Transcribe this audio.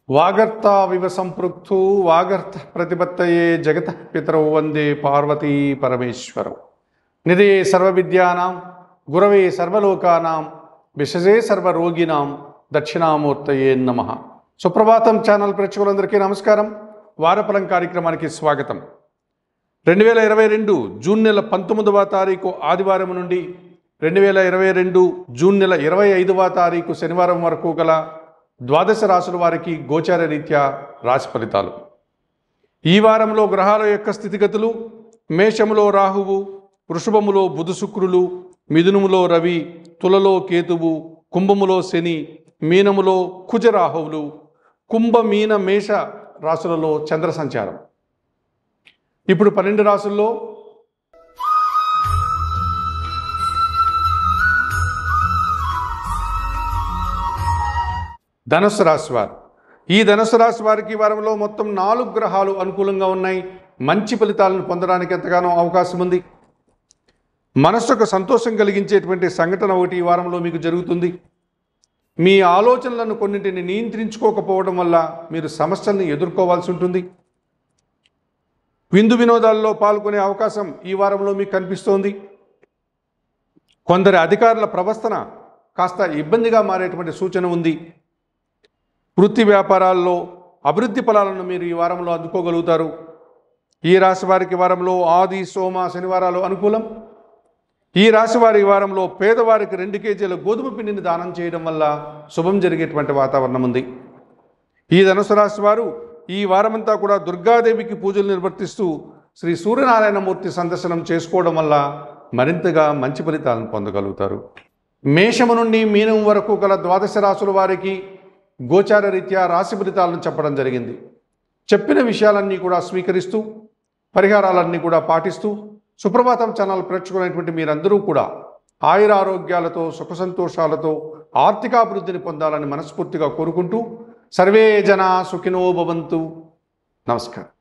వాగర్తావివ సంపృక్తు వాగర్త ప్రతిపత్తయే జగత పితరౌ వందే పార్వతీ పరమేశ్వరౌ నిధయే సర్వవిద్యానాం గురవే సర్వలోకానాం విశజే సర్వరోగినాం దక్షిణామూర్తయే నమ సుప్రభాతం ఛానల్ ప్రేక్షకులందరికీ నమస్కారం వారఫలం కార్యక్రమానికి స్వాగతం రెండు వేల ఇరవై రెండు జూన్ నెల పంతొమ్మిదవ తారీఖు ఆదివారం నుండి రెండు వేల ఇరవై రెండు జూన్ నెల ఇరవై ఐదవ తారీఖు శనివారం వరకు గల ద్వాదశ రాసుల వారికి గోచార రీత్యా రాశి ఫలితాలు ఈ వారంలో గ్రహాల యొక్క స్థితిగతులు మేషములో రాహువు వృషభములో బుధ శుక్రులు మిథునములో రవి తులలో కేతువు కుంభములో శని మీనములో కుజరాహువులు కుంభ మీన మేష రాశులలో చంద్ర సంచారం ఇప్పుడు పన్నెండు రాసుల్లో ధనుస్సు రాశి వారు ఈ ధనుస్సు రాశి వారికి ఈ వారంలో మొత్తం నాలుగు గ్రహాలు అనుకూలంగా ఉన్నాయి మంచి ఫలితాలను పొందడానికి ఎంతగానో అవకాశం ఉంది మనస్సుకు సంతోషం కలిగించేటువంటి సంఘటన ఒకటి ఈ వారంలో మీకు జరుగుతుంది మీ ఆలోచనలను కొన్నింటిని నియంత్రించుకోకపోవడం వల్ల మీరు సమస్యల్ని ఎదుర్కోవాల్సి ఉంటుంది విందు వినోదాల్లో పాల్గొనే అవకాశం ఈ వారంలో మీకు కనిపిస్తోంది కొందరి అధికారుల ప్రవర్తన కాస్త ఇబ్బందిగా మారేటువంటి సూచన ఉంది వృత్తి వ్యాపారాల్లో అభివృద్ధి ఫలాలను మీరు ఈ వారంలో అందుకోగలుగుతారు ఈ రాశి వారికి వారంలో ఆది సోమ శనివారాలు అనుకూలం ఈ రాశి వారి ఈ వారంలో పేదవారికి రెండు కేజీల గోధుమ పిండిని దానం చేయడం వల్ల శుభం జరిగేటువంటి వాతావరణం ఉంది ఈ ధనుసు రాశి వారు ఈ వారమంతా కూడా దుర్గాదేవికి పూజలు నిర్వర్తిస్తూ శ్రీ సూర్యనారాయణమూర్తి సందర్శనం చేసుకోవడం వల్ల మరింతగా మంచి ఫలితాలను పొందగలుగుతారు మేషము నుండి మీనం వరకు గల ద్వాదశ రాశుల వారికి గోచార రీత్యా రాశి ఫలితాలను చెప్పడం జరిగింది చెప్పిన విషయాలన్నీ కూడా స్వీకరిస్తూ పరిహారాలన్నీ కూడా పాటిస్తూ సుప్రభాతం ఛానల్ ప్రేక్షకులైనటువంటి మీరందరూ కూడా ఆయుర ఆరోగ్యాలతో సుఖ సంతోషాలతో ఆర్థికాభివృద్ధిని పొందాలని మనస్ఫూర్తిగా కోరుకుంటూ సర్వే జన సుఖినో భవంతు నమస్కారం